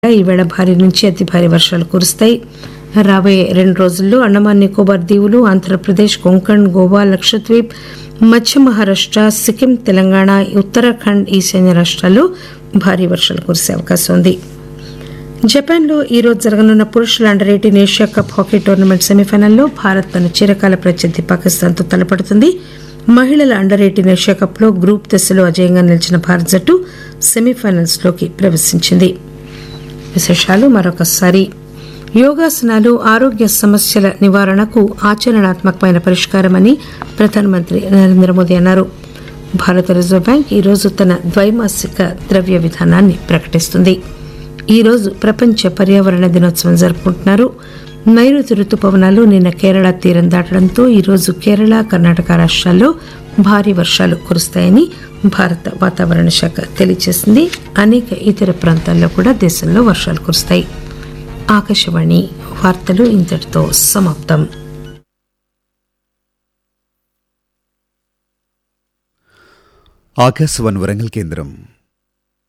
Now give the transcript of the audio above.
ఈవేళ భారీ నుంచి అతి భారీ వర్షాలు కురుస్తాయి రాబోయే రెండు రోజుల్లో అండమాన్ నికోబార్ దీవులు ఆంధ్రప్రదేశ్ కొంకణ్ గోవా లక్షద్వీప్ మధ్య మహారాష్ట సిక్కిం తెలంగాణ ఉత్తరాఖండ్ ఈశాన్య రాష్ట్రాల్లో భారీ వర్షాలు కురిసే అవకాశం ఉంది జపాన్లో ఈ రోజు జరగనున్న పురుషుల under eighteen Asia cup hockey tournament సెమీఫైనల్లో భారత్ తన చిరకాల ప్రత్యర్థి పాకిస్తాన్తో తలపడుతుంది మహిళల అండర్ ఎయిటీన్ ఏషియా కప్లో గ్రూప్ దశలో అజయంగా నిలిచిన భారత జట్టు సెమీఫైనల్స్లోకి ప్రవేశించింది విశేషాలు మరొకసారి యోగాసనాలు ఆరోగ్య సమస్యల నివారణకు ఆచరణాత్మకమైన పరిష్కారమని ప్రధానమంత్రి నరేంద్ర మోదీ అన్నారు భారత రిజర్వ్ బ్యాంక్ ఈరోజు తన ద్వైమాసిక ద్రవ్య విధానాన్ని ప్రకటిస్తుంది ఈరోజు ప్రపంచ పర్యావరణ దినోత్సవం జరుపుకుంటున్నారు నైరుతి రుతుపవనాలు నిన్న కేరళ తీరం దాటడంతో ఈరోజు కేరళ కర్ణాటక రాష్ట్రాల్లో భారీ వర్షాలు కురుస్తాయని భారత వాతావరణ శాఖ తెలియజేసింది అనేక ఇతర ప్రాంతాల్లో కూడా దేశంలో వర్షాలు కురుస్తాయి ఆకాశవాణి వార్తలు ఇంతటితో సమాప్తం ఆకాశవాణి వరంగల్ కేంద్రం